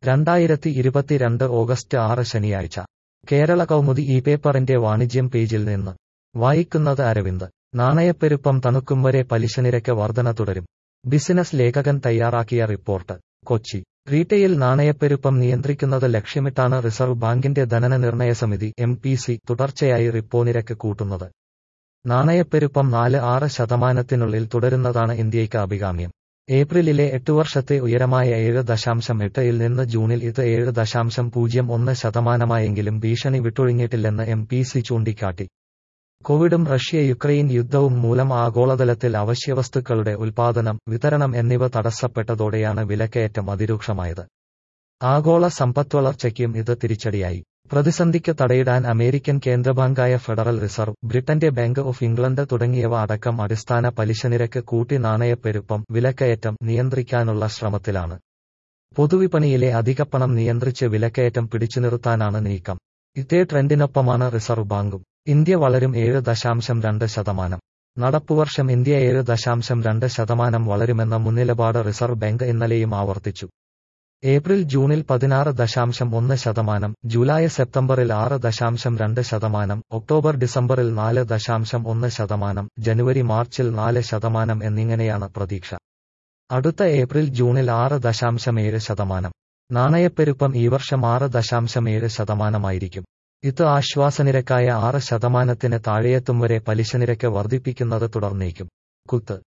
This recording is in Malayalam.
രണ്ടായിരത്തി ഇരുപത്തിരണ്ട് ഓഗസ്റ്റ് ആറ് ശനിയാഴ്ച കേരള കൗമുദി ഈ പേപ്പറിന്റെ വാണിജ്യം പേജിൽ നിന്ന് വായിക്കുന്നത് അരവിന്ദ് നാണയപ്പെരുപ്പം തണുക്കും വരെ പലിശനിരക്ക് വർധന തുടരും ബിസിനസ് ലേഖകൻ തയ്യാറാക്കിയ റിപ്പോർട്ട് കൊച്ചി റീറ്റെയിൽ നാണയപ്പെരുപ്പം നിയന്ത്രിക്കുന്നത് ലക്ഷ്യമിട്ടാണ് റിസർവ് ബാങ്കിന്റെ ധനന നിർണയ സമിതി എം പി സി തുടർച്ചയായി റിപ്പോ നിരക്ക് കൂട്ടുന്നത് നാണയപ്പെരുപ്പം നാല് ആറ് ശതമാനത്തിനുള്ളിൽ തുടരുന്നതാണ് ഇന്ത്യയ്ക്ക് അഭികാമ്യം ഏപ്രിലിലെ എട്ട് വർഷത്തെ ഉയരമായ ഏഴ് ദശാംശം എട്ടിൽ നിന്ന് ജൂണിൽ ഇത് ഏഴ് ദശാംശം പൂജ്യം ഒന്ന് ശതമാനമായെങ്കിലും ഭീഷണി വിട്ടൊഴിഞ്ഞിട്ടില്ലെന്ന് എം പി സി ചൂണ്ടിക്കാട്ടി കോവിഡും റഷ്യ യുക്രൈൻ യുദ്ധവും മൂലം ആഗോളതലത്തിൽ അവശ്യവസ്തുക്കളുടെ ഉൽപാദനം വിതരണം എന്നിവ തടസ്സപ്പെട്ടതോടെയാണ് വിലക്കയറ്റം അതിരൂക്ഷമായത് ആഗോള സമ്പദ്വളർച്ചയ്ക്കും ഇത് തിരിച്ചടിയായി പ്രതിസന്ധിക്ക് തടയിടാൻ അമേരിക്കൻ കേന്ദ്രബാങ്കായ ഫെഡറൽ റിസർവ് ബ്രിട്ടന്റെ ബാങ്ക് ഓഫ് ഇംഗ്ലണ്ട് തുടങ്ങിയവ അടക്കം അടിസ്ഥാന പലിശനിരക്ക് കൂട്ടി നാണയപ്പെരുപ്പം വിലക്കയറ്റം നിയന്ത്രിക്കാനുള്ള ശ്രമത്തിലാണ് പൊതുവിപണിയിലെ അധികപ്പണം നിയന്ത്രിച്ച് വിലക്കയറ്റം പിടിച്ചുനിർത്താനാണ് നീക്കം ഇതേ ട്രെൻഡിനൊപ്പമാണ് റിസർവ് ബാങ്കും ഇന്ത്യ വളരും ഏഴ് ദശാംശം രണ്ട് ശതമാനം നടപ്പുവർഷം ഇന്ത്യ ഏഴ് ദശാംശം രണ്ട് ശതമാനം വളരുമെന്ന മുൻനിലപാട് റിസർവ് ബാങ്ക് ഇന്നലെയും ആവർത്തിച്ചു ഏപ്രിൽ ജൂണിൽ പതിനാറ് ദശാംശം ഒന്ന് ശതമാനം ജൂലൈ സെപ്റ്റംബറിൽ ആറ് ദശാംശം രണ്ട് ശതമാനം ഒക്ടോബർ ഡിസംബറിൽ നാല് ദശാംശം ഒന്ന് ശതമാനം ജനുവരി മാർച്ചിൽ നാല് ശതമാനം എന്നിങ്ങനെയാണ് പ്രതീക്ഷ അടുത്ത ഏപ്രിൽ ജൂണിൽ ആറ് ദശാംശം ഏഴ് ശതമാനം നാണയപ്പെരുപ്പം ഈ വർഷം ആറ് ദശാംശം ഏഴ് ശതമാനമായിരിക്കും ഇത് ആശ്വാസനിരക്കായ ആറ് ശതമാനത്തിന് താഴെയെത്തും വരെ പലിശനിരക്ക് വർദ്ധിപ്പിക്കുന്നത് തുടർന്നേക്കും കുത്ത്